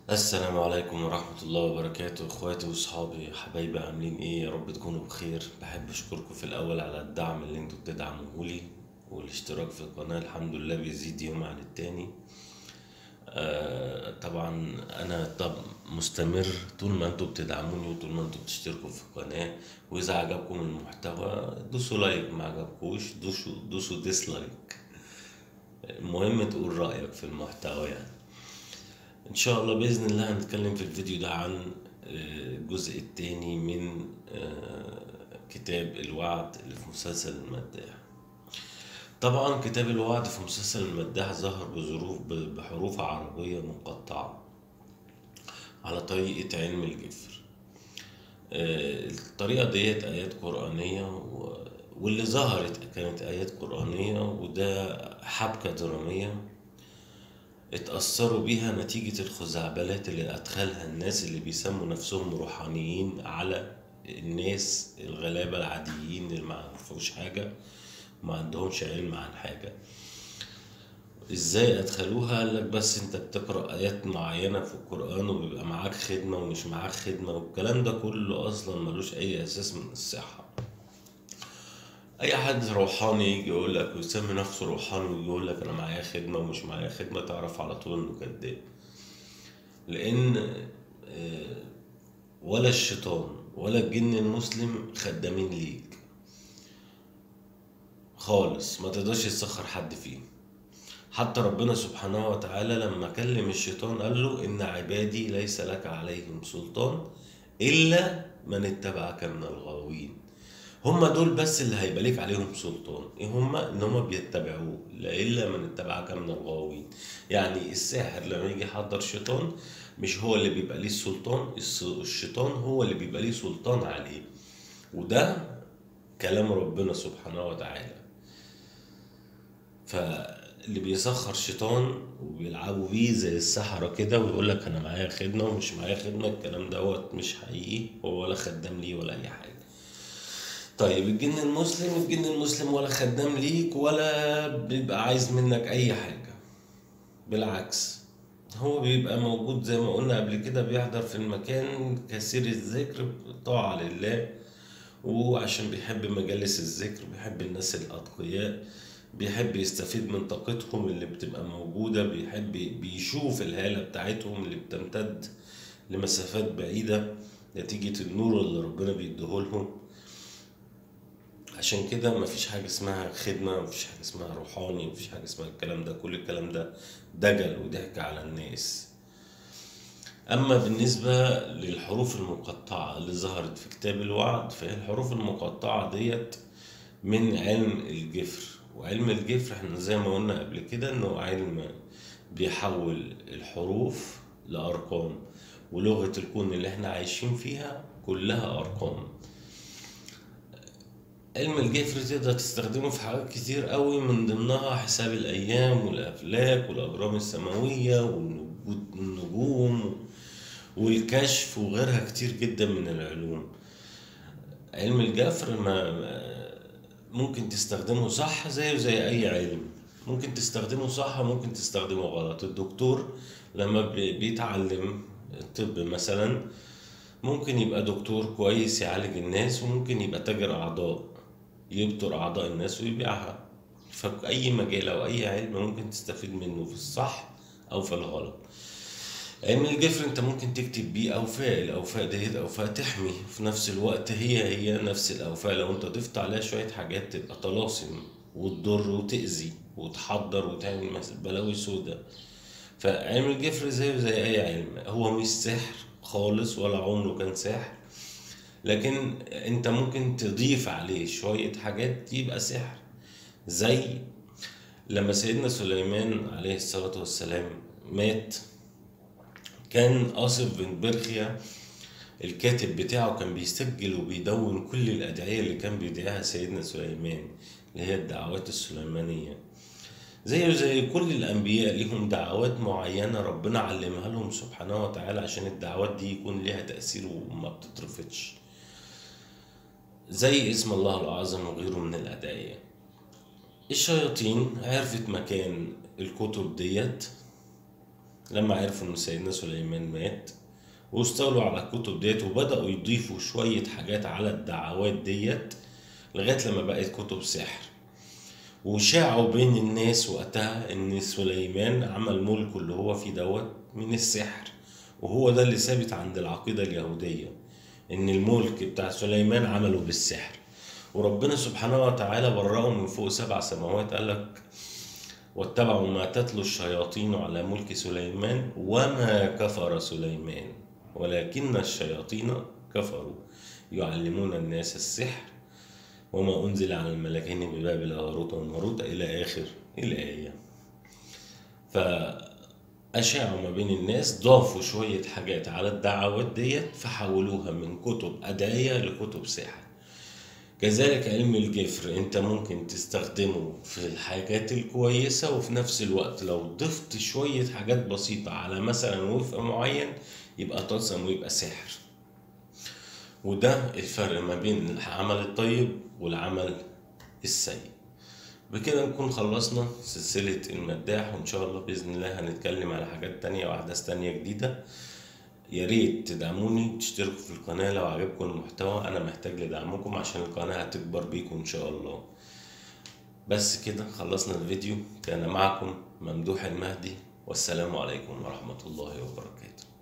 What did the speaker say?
السلام عليكم ورحمة الله وبركاته اخواتي واصحابي حبايبي عاملين ايه يا رب تكونوا بخير بحب اشكركم في الاول على الدعم اللي انتوا بتدعموه لي والاشتراك في القناة الحمد لله بيزيد يوم عن التاني آه طبعا انا طب مستمر طول ما انتوا بتدعموني وطول ما انتوا بتشتركوا في القناة واذا عجبكم المحتوى دوسوا لايك ما عجبكوش دوسوا دوسوا ديسلايك المهم تقول رأيك في المحتوى يعني ان شاء الله باذن الله هنتكلم في الفيديو ده عن آه، الجزء الثاني من آه، كتاب الوعد اللي في مسلسل المداح طبعا كتاب الوعد في مسلسل المداح ظهر بظروف ب- بحروف عربية مقطعة على طريقة علم الجفر آه، الطريقة ديت آيات قرآنية و- واللي ظهرت كانت آيات قرآنية وده حبكة درامية اتأثروا بيها نتيجة الخزعبلات اللي أدخلها الناس اللي بيسموا نفسهم روحانيين على الناس الغلابة العاديين اللي ما يعرفوش حاجة ما عندهمش علم عن حاجة ازاي ادخلوها قال لك بس انت بتقرا ايات معينه في القران وبيبقى معاك خدمه ومش معاك خدمه والكلام ده كله اصلا ملوش اي اساس من الصحه اي حد روحاني يجي يقول لك ويسمي نفسه روحاني ويجي يقول لك انا معايا خدمه ومش معايا خدمه تعرف على طول انه كذاب لان آه، ولا الشيطان ولا الجن المسلم خدامين ليك خالص ما تقدرش تسخر حد فيه حتى ربنا سبحانه وتعالى لما كلم الشيطان قال له إن عبادي ليس لك عليهم سلطان إلا من اتبعك من الغاوين هم دول بس اللي هيبقى ليك عليهم سلطان ايه هم ان هم بيتبعوه لا الا من اتبعك من الغاوين يعني الساحر لما يجي يحضر شيطان مش هو اللي بيبقى ليه السلطان الس- الشيطان هو اللي بيبقى ليه سلطان عليه وده كلام ربنا سبحانه وتعالى فاللي بيسخر شيطان وبيلعبوا بيه زي السحرة كده ويقول لك انا معايا خدمة ومش معايا خدمة الكلام دوت مش حقيقي هو ولا خدام ليه ولا اي حاجة طيب الجن المسلم الجن المسلم ولا خدام ليك ولا بيبقى عايز منك اي حاجة بالعكس هو بيبقى موجود زي ما قلنا قبل كده بيحضر في المكان كثير الذكر طاعة لله وعشان بيحب مجالس الذكر بيحب الناس الأتقياء بيحب يستفيد من طاقتهم اللي بتبقى موجودة بيحب بيشوف الهالة بتاعتهم اللي بتمتد لمسافات بعيدة نتيجة النور اللي ربنا بيديهولهم عشان كده مفيش حاجة اسمها خدمة مفيش حاجة اسمها روحاني مفيش حاجة اسمها الكلام ده كل الكلام ده دجل وضحك على الناس أما بالنسبة للحروف المقطعة اللي ظهرت في كتاب الوعد فهي الحروف المقطعة ديت من علم الجفر وعلم الجفر احنا زي ما قلنا قبل كده انه علم بيحول الحروف لأرقام ولغة الكون اللي احنا عايشين فيها كلها أرقام علم الجفر تقدر تستخدمه في حاجات كتير قوي من ضمنها حساب الأيام والأفلاك والأجرام السماوية والنجو- والنجوم والكشف وغيرها كتير جدا من العلوم علم الجفر ما ما- ممكن تستخدمه صح زيه زي أي علم ممكن تستخدمه صح وممكن تستخدمه غلط الدكتور لما بي- بيتعلم الطب مثلا ممكن يبقى دكتور كويس يعالج الناس وممكن يبقى تاجر أعضاء يبتر أعضاء الناس ويبيعها ففي أي مجال أو أي علم ممكن تستفيد منه في الصح أو في الغلط علم الجفر انت ممكن تكتب بيه اوفاء الاوفاء ديت اوفاء تحمي في نفس الوقت هي هي نفس الاوفاء لو انت ضفت عليها شوية حاجات تبقى طلاسم وتضر وتأذي وتحضر وتعمل مس- بلاوي سودا فعلم الجفر زيه زي اي علم هو مش سحر خالص ولا عمره كان سحر لكن انت ممكن تضيف عليه شوية حاجات يبقى سحر زي لما سيدنا سليمان عليه الصلاة والسلام مات كان آصف بن برخيا الكاتب بتاعه كان بيسجل وبيدون كل الأدعية اللي كان بيدعيها سيدنا سليمان اللي هي الدعوات السليمانية زيه زي كل الأنبياء ليهم دعوات معينة ربنا علمها لهم سبحانه وتعالى عشان الدعوات دي يكون ليها تأثير وما بتترفضش زي اسم الله الأعظم وغيره من الأدعية الشياطين عرفت مكان الكتب ديت لما عرفوا ان سيدنا سليمان مات واستولوا على الكتب ديت وبدأوا يضيفوا شوية حاجات على الدعوات ديت لغاية لما بقت كتب سحر وشاعوا بين الناس وقتها ان سليمان عمل ملكه اللي هو فيه دوت من السحر وهو ده اللي ثابت عند العقيدة اليهودية ان الملك بتاع سليمان عمله بالسحر وربنا سبحانه وتعالى برأه من فوق سبع سماوات قال لك واتبعوا ما تتلو الشياطين على ملك سليمان وما كفر سليمان ولكن الشياطين كفروا يعلمون الناس السحر وما أنزل على الملكين ببابل هاروت وماروت إلى آخر الآية فأشاعوا ما بين الناس ضافوا شوية حاجات على الدعوات ديت فحولوها من كتب أدعية لكتب سحر كذلك علم الجفر انت ممكن تستخدمه في الحاجات الكويسة وفي نفس الوقت لو ضفت شوية حاجات بسيطة على مثلا وفق معين يبقى طلسم ويبقى سحر وده الفرق ما بين العمل الطيب والعمل السيء بكده نكون خلصنا سلسلة المداح وإن شاء الله بإذن الله هنتكلم على حاجات تانية وأحداث تانية جديدة يا ريت تدعموني تشتركوا في القناة لو عجبكم المحتوى أنا محتاج لدعمكم عشان القناة هتكبر بيكم إن شاء الله بس كده خلصنا الفيديو كان معكم ممدوح المهدي والسلام عليكم ورحمة الله وبركاته